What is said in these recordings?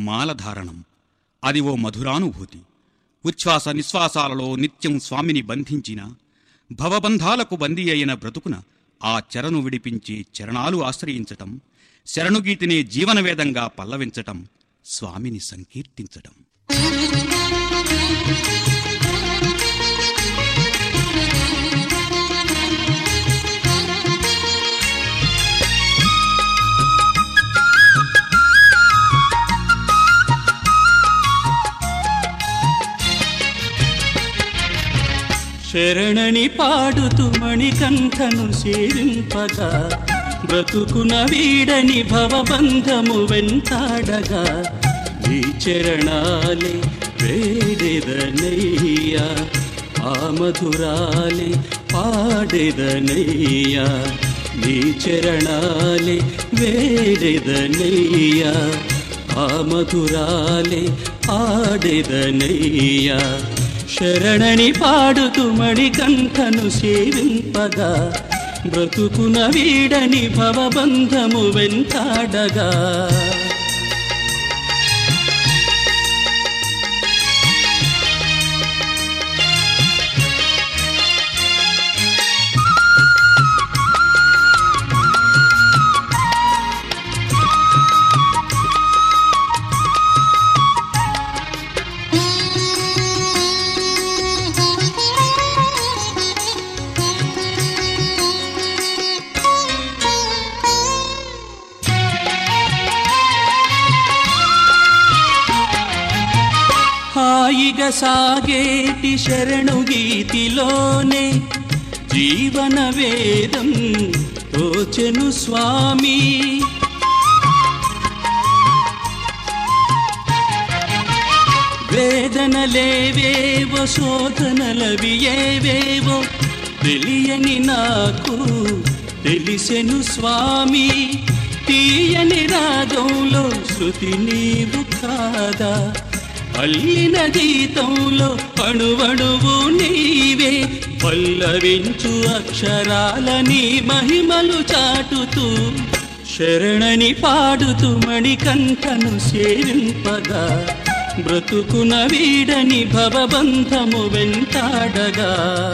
మాలధారణం అది ఓ మధురానుభూతి ఉచ్ఛ్వాస నిశ్వాసాలలో నిత్యం స్వామిని బంధించిన భవబంధాలకు బందీ అయిన బ్రతుకున ఆ చెరను విడిపించి చరణాలు ఆశ్రయించటం శరణుగీతినే జీవనవేదంగా పల్లవించటం స్వామిని సంకీర్తించటం శరణని పాడుతూ మణికంఠను సేవింపగా బ్రతుకున వీడని భవబంధము వెంటాడగా ఈ చరణాలే వేడెదనయ్యా ఆ మధురాలే పాడెదనయ్యా నీ చరణాలే వేడెదనయ్యా ఆ మధురాలే పాడెదనయ్యా శరణని పాడుతూ మణికంఠను సేవింపగా బ్రతుకున వీడని భవబంధము వెంటాడగా హాయిగా సాగేటి శరణు గీతిలోనే జీవన వేదం తోచెను స్వామి వేదనలేవేవో శోధనలవి ఏవేవో తెలియని నాకు తెలిసెను స్వామి తీయని రాగంలో శృతి నీవు కాదా అల్లిన గీతంలో అణువణువు నీవే పల్లవించు అక్షరాలని మహిమలు చాటుతూ శరణని పాడుతూ మణికంఠను సేవింపగా బ్రతుకున వీడని భవబంధము వెంటాడగా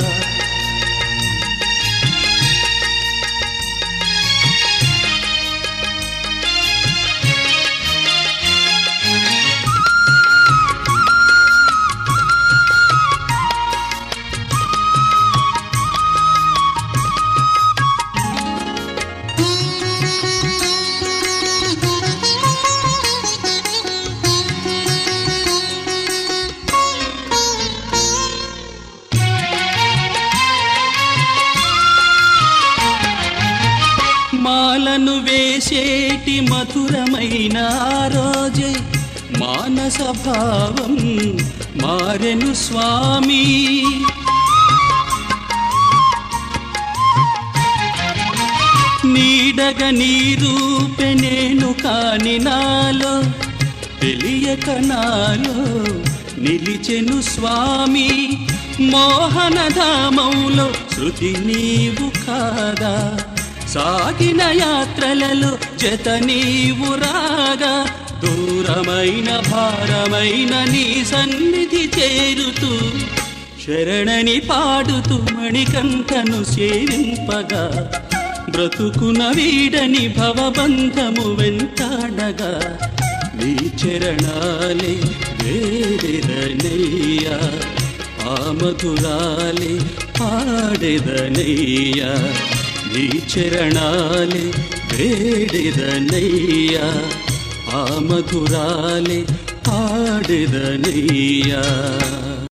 మాలను వేసేటి మధురమైన ఆ రోజే మానస భావం మారెను స్వామి నీడగ నీ రూపె నేను కాని నాలో తెలియక నాలో నిలిచెను స్వామి మోహనధామంలో శృతి నీవు కాదా సాగిన యాత్రలలో జత నీవు రాగా దూరమైన భారమైన నీ సన్నిధి చేరుతూ శరణని పాడుతూ మణికంఠను సేవింపగా బ్రతుకున వీడని భవబంధము వెంటాడగా నీ చరణాలే వేడెదనయ్యా ఆ మధురాలే పాడెదనయ్యా నీ చరణాలే వేడెదనయ్యా ఆ మధురాలే పాడెదనయ్యా